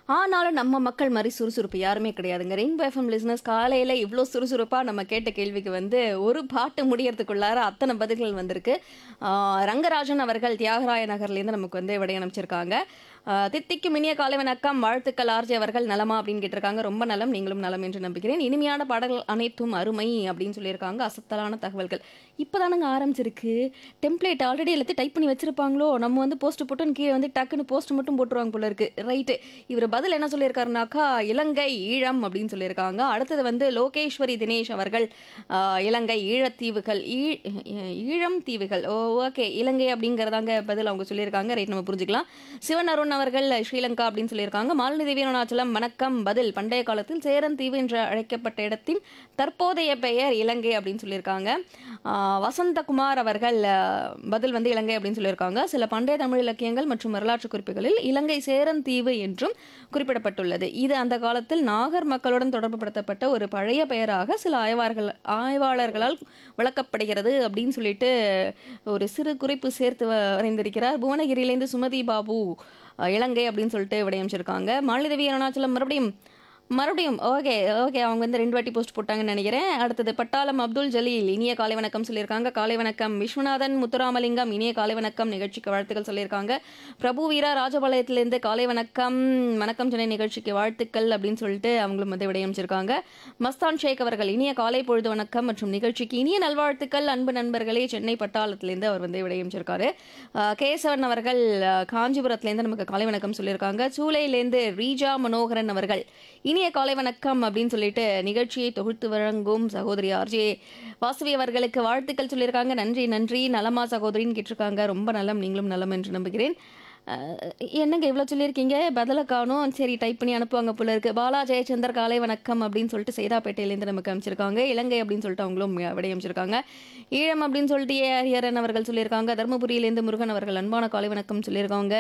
ஆனாலும் நம்ம மக்கள் மாதிரி சுறுசுறுப்பு யாருமே கிடையாதுங்க ரெயின்போ எஃப்எம் லிஸ்னஸ் காலையில் இவ்வளோ சுறுசுறுப்பாக நம்ம கேட்ட கேள்விக்கு வந்து ஒரு பாட்டு முடியறதுக்குள்ளார அத்தனை பதில்கள் வந்திருக்கு ஆஹ் ரங்கராஜன் அவர்கள் தியாகராய நகர்லேருந்து நமக்கு வந்து விடை அனுப்பிச்சிருக்காங்க ஆஹ் தித்திக்கும் இனிய காலை வணக்கம் வாழ்த்துக்கள் ஆர்ஜி அவர்கள் நலமா அப்படின்னு கேட்டிருக்காங்க ரொம்ப நலம் நீங்களும் நலம் என்று நம்புகிறேன் இனிமையான பாடல்கள் அனைத்தும் அருமை அப்படின்னு சொல்லியிருக்காங்க அசத்தலான தகவல்கள் இப்போதானுங்க ஆரம்பிச்சிருக்கு டெம்ப்ளேட் ஆல்ரெடி எல்லாத்தையும் டைப் பண்ணி வச்சிருப்பாங்களோ நம்ம வந்து போஸ்ட் போட்டு கீழே வந்து டக்குன்னு போஸ்ட் மட்டும் போட்டுருவாங்க போல இருக்கு ரைட்டு இவர் பதில் என்ன சொல்லியிருக்காருனாக்கா இலங்கை ஈழம் அப்படின்னு சொல்லியிருக்காங்க அடுத்தது வந்து லோகேஸ்வரி தினேஷ் அவர்கள் ஆஹ், இலங்கை ஈழத்தீவுகள் ஈ- ஈழம் தீவுகள் ஓ ஓகே இலங்கை அப்படிங்கிறதாங்க பதில் அவங்க சொல்லியிருக்காங்க ரைட் நம்ம புரிஞ்சுக்கலாம் சிவன் அருண் அவர்கள் ஸ்ரீலங்கா அப்படின்னு சொல்லியிருக்காங்க மாலினி தேவி அருணாச்சலம் வணக்கம் பதில் பண்டைய காலத்தில் சேரன் தீவு என்று அழைக்கப்பட்ட இடத்தின் தற்போதைய பெயர் இலங்கை அப்படின்னு சொல்லியிருக்காங்க ஆஹ், வசந்தகுமார் அவர்கள் ஆஹ், பதில் வந்து இலங்கை அப்படின்னு சொல்லியிருக்காங்க சில பண்டைய தமிழ் இலக்கியங்கள் மற்றும் வரலாற்று குறிப்புகளில் இலங்கை சேரன் தீவு என்றும் குறிப்பிடப்பட்டுள்ளது இது அந்த காலத்தில் நாகர் மக்களுடன் தொடர்புபடுத்தப்பட்ட ஒரு பழைய பெயராக சில ஆய்வார்கள் ஆய்வாளர்களால் விளக்கப்படுகிறது அப்படின்னு சொல்லிட்டு ஒரு சிறு குறிப்பு சேர்த்து வ- வரைந்திருக்கிறார் புவனகிரியிலேருந்து சுமதி பாபு அஹ், இலங்கை அப்படின்னு சொல்லிட்டு விடையமைச்சிருக்காங்க மாலிதேவி அருணாச்சலம் மறுபடியும் மறுபடியும் ஓகே ஓகே அவங்க வந்து ரெண்டு வாட்டி போஸ்ட் போட்டாங்கன்னு நினைக்கிறேன் அடுத்தது பட்டாளம் அப்துல் ஜலீல் இனிய காலை வணக்கம் சொல்லியிருக்காங்க காலை வணக்கம் விஸ்வநாதன் முத்துராமலிங்கம் இனிய காலை வணக்கம் நிகழ்ச்சிக்கு வாழ்த்துக்கள் சொல்லியிருக்காங்க பிரபு வீரா ராஜபாளையத்திலேருந்து காலை வணக்கம் வணக்கம் சென்னை நிகழ்ச்சிக்கு வாழ்த்துக்கள் அப்படின்னு சொல்லிட்டு அவங்களும் வந்து விடையமைச்சிருக்காங்க மஸ்தான் ஷேக் அவர்கள் இனிய காலை பொழுது வணக்கம் மற்றும் நிகழ்ச்சிக்கு இனிய நல்வாழ்த்துக்கள் அன்பு நண்பர்களே சென்னை பட்டாளத்திலேருந்து அவர் வந்து விடையமைச்சிருக்காரு அஹ், கேசவன் அவர்கள் அஹ், காஞ்சிபுரத்துலேருந்து நமக்கு காலை வணக்கம் சொல்லியிருக்காங்க சூளையிலேருந்து ரீஜா மனோகரன் அவர்கள் இனிய காலை வணக்கம் அப்படின்னு சொல்லிட்டு நிகழ்ச்சியை தொகுத்து வழங்கும் சகோதரி ஆர்ஜே வாசுவி அவர்களுக்கு வாழ்த்துக்கள் சொல்லியிருக்காங்க நன்றி நன்றி நலமா சகோதரின்னு கேட்டிருக்காங்க ரொம்ப நலம் நீங்களும் நலம் என்று நம்புகிறேன் அஹ், என்னங்க இவ்வளோ சொல்லியிருக்கீங்க பதில காணும் சரி டைப் பண்ணி அனுப்புவாங்க போல இருக்கு பாலா ஜெயச்சந்தர் காலை வணக்கம் அப்படின்னு சொல்லிட்டு சைதாப்பேட்டையிலேருந்து நமக்கு அமைச்சிருக்காங்க இலங்கை அப்படின்னு சொல்லிட்டு அவங்களும் விடை அமைச்சிருக்காங்க ஈழம் அப்படின்னு சொல்லிட்டு ஏ ஹரியரன் அவர்கள் சொல்லியிருக்காங்க தருமபுரியிலேருந்து முருகன் அவர்கள் அன்பான காலை வணக்கம் சொல்லியிருக்காங்க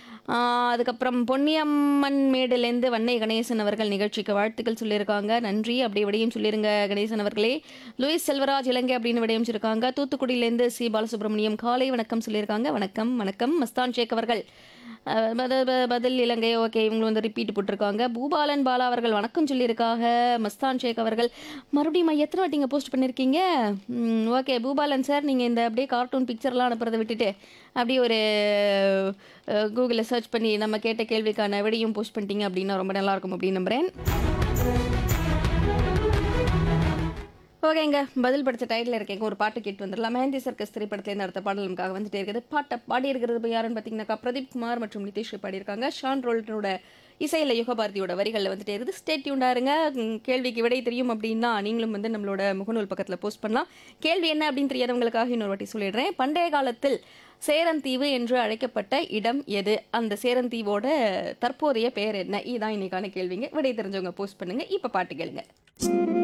ஆஹ் அதுக்கப்புறம் பொன்னியம்மன் மேடுலேருந்து வன்னை கணேசன் அவர்கள் நிகழ்ச்சிக்கு வாழ்த்துக்கள் சொல்லியிருக்காங்க நன்றி அப்படியே விடையும் சொல்லிருங்க கணேசன் அவர்களே லூயிஸ் செல்வராஜ் இலங்கை அப்படின்னு விடையும் சொல்லியிருக்காங்க தூத்துக்குடியிலேருந்து சி பாலசுப்ரமணியம் காலை வணக்கம் சொல்லியிருக்காங்க வணக்கம் வணக்கம் மஸ்தான் ஷேக் அவர்கள் அஹ் பத- ப- பதில் இலங்கை ஓகே இவங்க வந்து ரிப்பீட் போட்டிருக்காங்க பூபாலன் பாலா அவர்கள் வணக்கம் சொல்லியிருக்காங்க மஸ்தான் ஷேக் அவர்கள் மறுபடியும் எத்தனை வாட்டிங்க போஸ்ட் பண்ணியிருக்கீங்க ஓகே பூபாலன் சார் நீங்கள் இந்த அப்படியே கார்ட்டூன் பிக்சர்லாம் அனுப்புறதை விட்டுட்டு அப்படியே ஒரு கூகுளில் சர்ச் பண்ணி நம்ம கேட்ட கேள்விக்கான விடையும் போஸ்ட் பண்ணிட்டீங்க அப்படின்னா ரொம்ப நல்லா இருக்கும் அப்படின்னு நம்புகிறேன் ஓகேங்க பதில் படித்த டைட்டில் இருக்கேங்க ஒரு பாட்டு கேட்டு வந்துடலாம் மெஹந்தி சர்க்கஸ் திரைப்படத்துலேருந்து அடுத்த பாடல் நமக்காக வந்துட்டே இருக்குது பாட்டை பாடி இருக்கிறது இப்போ யாருன்னு பார்த்தீங்கன்னாக்கா பிரதீப் குமார் மற்றும் நிதிஷ் பாடியிருக்காங்க ஷான் ரோல்டனோட இசையில் யுகபாரதியோட வரிகளில் வந்துட்டே இருக்குது ஸ்டேட் டியூண்டாருங்க கேள்விக்கு விடை தெரியும் அப்படின்னா நீங்களும் வந்து நம்மளோட முகநூல் பக்கத்தில் போஸ்ட் பண்ணலாம் கேள்வி என்ன அப்படின்னு தெரியாதவங்களுக்காக இன்னொரு வாட்டி சொல்லிடுறேன் பண்டைய காலத்தில் சேரந்தீவு என்று அழைக்கப்பட்ட இடம் எது அந்த சேரந்தீவோட தற்போதைய பெயர் என்ன இதுதான் இன்னைக்கான கேள்விங்க விடை தெரிஞ்சவங்க போஸ்ட் பண்ணுங்க இப்போ பாட்டு கேளுங்க